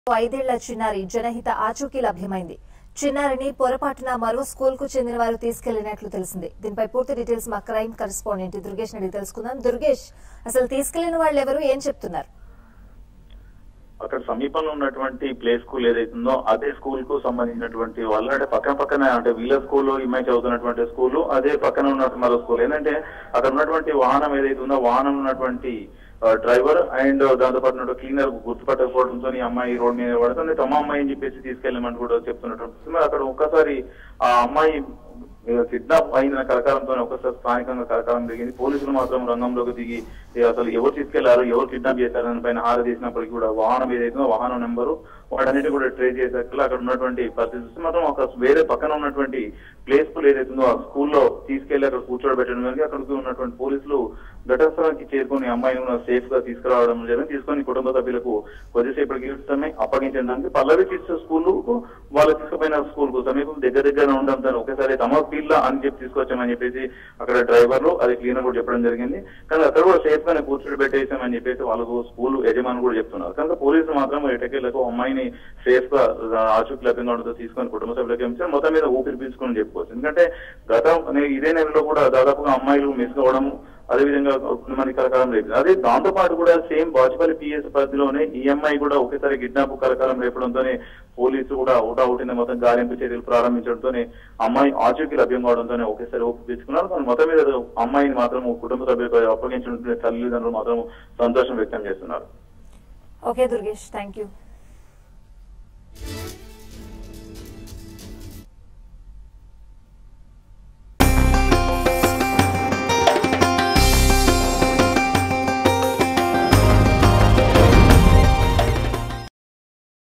ఐదేళ్ల చిన్నారి జనహిత ఆచూకీ లభ్యమైంది చిన్నారిని పొరపాటున మరో స్కూల్ కు చెందిన వారు తీసుకెళ్లినట్లు తెలిసింది దీనిపై పూర్తి డీటెయిల్స్ మా క్రైమ్ కరెస్పాండెంట్ దుర్గేష్ అడిగి తెలుసుకుందాం దుర్గేష్ అసలు తీసుకెళ్లిన వాళ్ళు ఎవరు ఏం చెప్తున్నారు అక్కడ సమీపంలో ఉన్నటువంటి ప్లే స్కూల్ ఏదైతుందో అదే స్కూల్ కు సంబంధించినటువంటి వాళ్ళు అంటే పక్కన పక్కన అంటే వీళ్ళ స్కూల్ ఇమ్మాయి చదువుతున్నటువంటి స్కూల్ అదే పక్కన ఉన్నటువంటి మరో స్కూల్ ఏంటంటే అక్కడ ఉన్నటువంటి వాహనం ఏదైతే ఉందో వాహనం ఉన్నటువంటి డ్రైవర్ అండ్ దాంతో పాటు ఉన్న క్లీనర్ గుర్తుపట్టకపోవడంతో ఈ అమ్మాయి రోడ్ మీద పడుతుంది తమ అమ్మాయి అని చెప్పేసి తీసుకెళ్ళమని కూడా చెప్తున్నటువంటి మరి అక్కడ ఒక్కసారి ఆ అమ్మాయి కిడ్నాప్ అయిన కలకాలంతో ఒకసారి స్థానికంగా కలకాలం జరిగింది పోలీసులు మాత్రం రంగంలోకి దిగి ఏ అసలు ఎవరు తీసుకెళ్లారు ఎవరు కిడ్నాప్ చేశారని పైన హార తీసినప్పటికీ కూడా వాహనం ఏదైతుందో వాహనం నెంబరు వాటన్నిటి కూడా ట్రేస్ చేసేట్లు అక్కడ ఉన్నటువంటి పరిస్థితి చూస్తే మాత్రం ఒక వేరే పక్కన ఉన్నటువంటి ప్లే స్కూల్ ఏదైతుందో ఆ స్కూల్లో తీసుకెళ్లి అక్కడ కూర్చోబెట్టడం జరిగింది అక్కడికి ఉన్నటువంటి పోలీసులు ఘటస్థలానికి చేరుకొని అమ్మాయిని సేఫ్ గా తీసుకురావడం జరిగింది తీసుకొని కుటుంబ సభ్యులకు కొద్దిసేపటికి సమయం అప్పగించడానికి పల్లవి కిడ్స్ స్కూల్ వాళ్ళు తీసుకుపోయిన స్కూల్ కు సమీపం దగ్గర దగ్గర ఉండడంతో ఒకేసారి తమ ఫీల్డ్ అని చెప్పి తీసుకొచ్చామని చెప్పేసి అక్కడ డ్రైవర్లు అది క్లీనర్ కూడా చెప్పడం జరిగింది కానీ అక్కడ కూడా సేఫ్ గానే కూర్చొని పెట్టేసామని చెప్పేసి వాళ్ళకు స్కూల్ యజమాని కూడా చెప్తున్నారు కనుక పోలీసులు మాత్రం ఎటకేళ్లకు అమ్మాయిని సేఫ్ గా ఆచూకీ లభ్యంగా ఉండదో తీసుకొని కుటుంబ సభ్యులకు ఏమిచ్చారు మొత్తం మీద ఊపిరి పీల్చుకొని చెప్పుకోవచ్చు ఎందుకంటే గతం అనే ఇదే నెలలో కూడా దాదాపుగా అమ్మాయిలు మిస్ కావడము అదేవిధంగా మనకి కలకాలం రేపింది అదే దాంతో పాటు కూడా సేమ్ బాచుపల్లి పిఎస్ పరిధిలోనే ఈఎంఐ కూడా ఒకేసారి కిడ్నాప్ కలకాలం రేపడంతోనే పోలీసు కూడా ఊటా ఊటిన మొత్తం గాలింపు చర్యలు ప్రారంభించడంతోనే అమ్మాయి ఆచూకీ లభ్యం కావడంతోనే ఒకేసారి ఊపి తీసుకున్నారు కానీ మొత్తం మీద అమ్మాయిని మాత్రం కుటుంబ సభ్యులకు అప్పగించిన తల్లిదండ్రులు మాత్రం సంతోషం వ్యక్తం చేస్తున్నారు ఓకే దుర్గేష్ థ్యాంక్ యూ